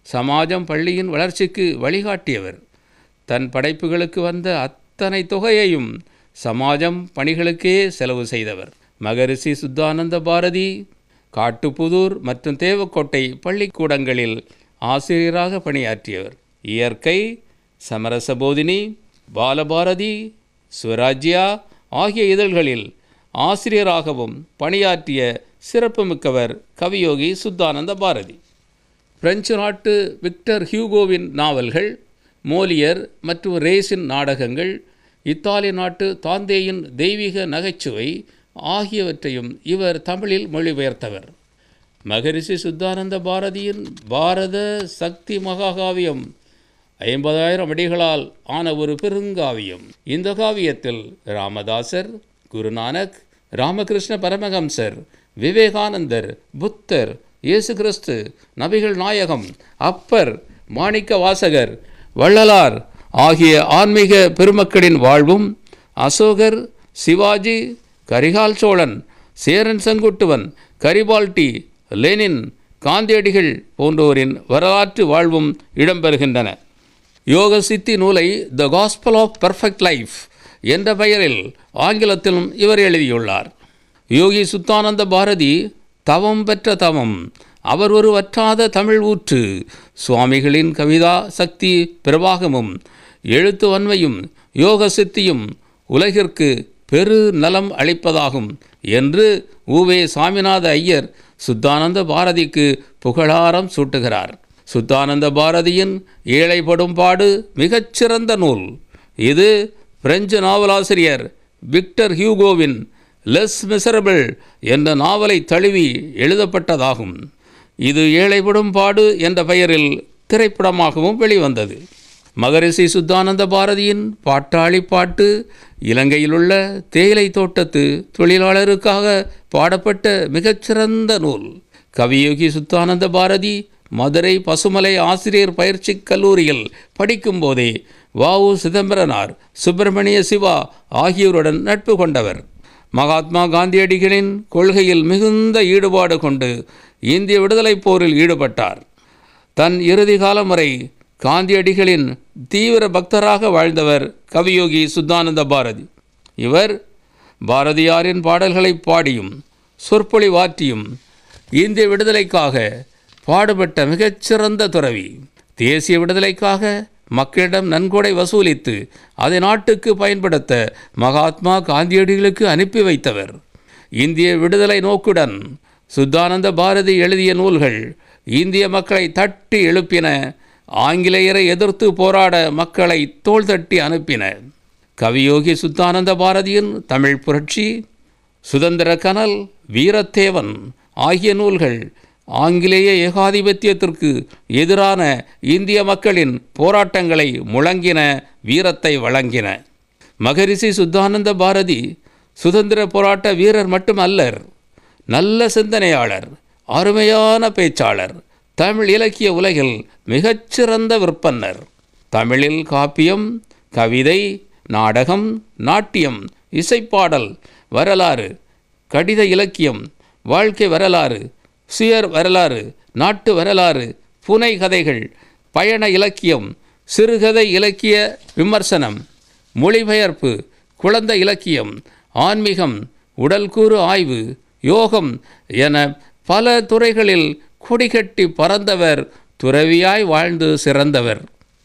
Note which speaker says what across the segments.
Speaker 1: சமாஜம் பள்ளியின் வளர்ச்சிக்கு வழிகாட்டியவர் தன் படைப்புகளுக்கு வந்த அத்தனை தொகையையும் சமாஜம் பணிகளுக்கே செலவு செய்தவர் மகரிஷி சுத்தானந்த பாரதி காட்டுப்புதூர் மற்றும் தேவக்கோட்டை பள்ளிக்கூடங்களில் ஆசிரியராக பணியாற்றியவர் இயற்கை சமரசபோதினி பாலபாரதி சுவராஜ்யா ஆகிய இதழ்களில் ஆசிரியராகவும் பணியாற்றிய சிறப்புமிக்கவர் கவியோகி சுத்தானந்த பாரதி பிரெஞ்சு நாட்டு விக்டர் ஹியூகோவின் நாவல்கள் மோலியர் மற்றும் ரேஸின் நாடகங்கள் இத்தாலி நாட்டு தாந்தேயின் தெய்வீக நகைச்சுவை ஆகியவற்றையும் இவர் தமிழில் மொழிபெயர்த்தவர் மகரிஷி சுத்தானந்த பாரதியின் பாரத சக்தி மகாகாவியம் ஐம்பதாயிரம் அடிகளால் ஆன ஒரு பெருங்காவியம் இந்த காவியத்தில் ராமதாசர் குருநானக் ராமகிருஷ்ண பரமஹம்சர் விவேகானந்தர் புத்தர் இயேசு கிறிஸ்து நபிகள் நாயகம் அப்பர் மாணிக்க வாசகர் வள்ளலார் ஆகிய ஆன்மீக பெருமக்களின் வாழ்வும் அசோகர் சிவாஜி கரிகால் சோழன் சேரன் செங்குட்டுவன் கரிபால்டி லெனின் காந்தியடிகள் போன்றோரின் வரலாற்று வாழ்வும் இடம்பெறுகின்றன யோக சித்தி நூலை the gospel of perfect life என்ற பெயரில் ஆங்கிலத்திலும் இவர் எழுதியுள்ளார் யோகி சுத்தானந்த பாரதி தவம் பெற்ற தவம் அவர் ஒரு வற்றாத தமிழ் ஊற்று சுவாமிகளின் கவிதா சக்தி பிரவாகமும் எழுத்து வன்மையும் யோக சித்தியும் உலகிற்கு பெரு நலம் அளிப்பதாகும் என்று உவே சாமிநாத ஐயர் சுத்தானந்த பாரதிக்கு புகழாரம் சூட்டுகிறார் சுத்தானந்த பாரதியின் ஏழைப்படும் பாடு மிகச்சிறந்த நூல் இது பிரெஞ்சு நாவலாசிரியர் விக்டர் ஹியூகோவின் லெஸ் மிசரபிள் என்ற நாவலை தழுவி எழுதப்பட்டதாகும் இது ஏழைப்படும் பாடு என்ற பெயரில் திரைப்படமாகவும் வெளிவந்தது மகரிஷி சுத்தானந்த பாரதியின் பாட்டாளி பாட்டு இலங்கையிலுள்ள தேயிலை தோட்டத்து தொழிலாளருக்காக பாடப்பட்ட மிகச்சிறந்த நூல் கவியோகி சுத்தானந்த பாரதி மதுரை பசுமலை ஆசிரியர் பயிற்சி கல்லூரியில் படிக்கும்போதே வாவு சிதம்பரனார் சுப்பிரமணிய சிவா ஆகியோருடன் நட்பு கொண்டவர் மகாத்மா காந்தியடிகளின் கொள்கையில் மிகுந்த ஈடுபாடு கொண்டு இந்திய விடுதலைப் போரில் ஈடுபட்டார் தன் இறுதி காலம் வரை காந்தியடிகளின் தீவிர பக்தராக வாழ்ந்தவர் கவியோகி சுத்தானந்த பாரதி இவர் பாரதியாரின் பாடல்களை பாடியும் சொற்பொழிவாற்றியும் இந்திய விடுதலைக்காக பாடுபட்ட மிகச்சிறந்த துறவி தேசிய விடுதலைக்காக மக்களிடம் நன்கொடை வசூலித்து அதை நாட்டுக்கு பயன்படுத்த மகாத்மா காந்தியடிகளுக்கு அனுப்பி வைத்தவர் இந்திய விடுதலை நோக்குடன் சுத்தானந்த பாரதி எழுதிய நூல்கள் இந்திய மக்களை தட்டி எழுப்பின ஆங்கிலேயரை எதிர்த்து போராட மக்களை தோள் தட்டி அனுப்பின கவியோகி சுத்தானந்த பாரதியின் தமிழ் புரட்சி சுதந்திர கனல் வீரத்தேவன் ஆகிய நூல்கள் ஆங்கிலேய ஏகாதிபத்தியத்திற்கு எதிரான இந்திய மக்களின் போராட்டங்களை முழங்கின வீரத்தை வழங்கின மகரிஷி சுத்தானந்த பாரதி சுதந்திர போராட்ட வீரர் மட்டுமல்லர் நல்ல சிந்தனையாளர் அருமையான பேச்சாளர் தமிழ் இலக்கிய உலகில் மிகச்சிறந்த விற்பன்னர் தமிழில் காப்பியம் கவிதை நாடகம் நாட்டியம் இசைப்பாடல் வரலாறு கடித இலக்கியம் வாழ்க்கை வரலாறு சுயர் வரலாறு நாட்டு வரலாறு புனை கதைகள் பயண இலக்கியம் சிறுகதை இலக்கிய விமர்சனம் மொழிபெயர்ப்பு குழந்தை இலக்கியம் ஆன்மீகம் உடல்கூறு ஆய்வு யோகம் என பல துறைகளில் கொடிகட்டி பறந்தவர் துறவியாய் வாழ்ந்து சிறந்தவர்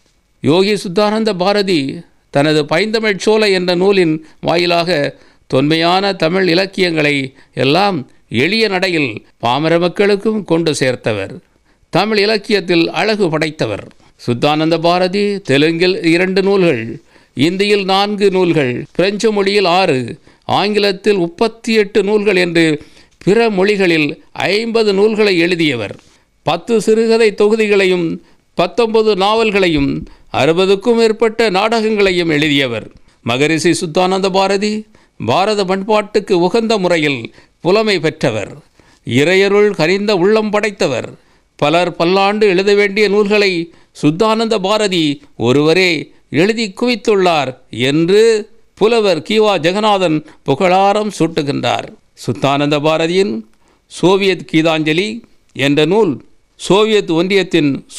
Speaker 1: யோகி சுத்தானந்த பாரதி தனது பைந்தமிழ் சோலை என்ற நூலின் வாயிலாக தொன்மையான தமிழ் இலக்கியங்களை எல்லாம் எளிய நடையில் பாமர மக்களுக்கும் கொண்டு சேர்த்தவர் தமிழ் இலக்கியத்தில் அழகு படைத்தவர் சுத்தானந்த பாரதி தெலுங்கில் இரண்டு நூல்கள் இந்தியில் நான்கு நூல்கள் பிரெஞ்சு மொழியில் ஆறு ஆங்கிலத்தில் முப்பத்தி எட்டு நூல்கள் என்று பிற மொழிகளில் ஐம்பது நூல்களை எழுதியவர் பத்து சிறுகதை தொகுதிகளையும் பத்தொன்பது நாவல்களையும் அறுபதுக்கும் மேற்பட்ட நாடகங்களையும் எழுதியவர் மகரிஷி சுத்தானந்த பாரதி பாரத பண்பாட்டுக்கு உகந்த முறையில் புலமை பெற்றவர் இறையருள் கனிந்த உள்ளம் படைத்தவர் பலர் பல்லாண்டு எழுத வேண்டிய நூல்களை சுத்தானந்த பாரதி ஒருவரே எழுதி குவித்துள்ளார் என்று புலவர் கிவா ஜெகநாதன் புகழாரம் சூட்டுகின்றார் சுத்தானந்த பாரதியின் சோவியத் கீதாஞ்சலி என்ற நூல் சோவியத் ஒன்றியத்தின்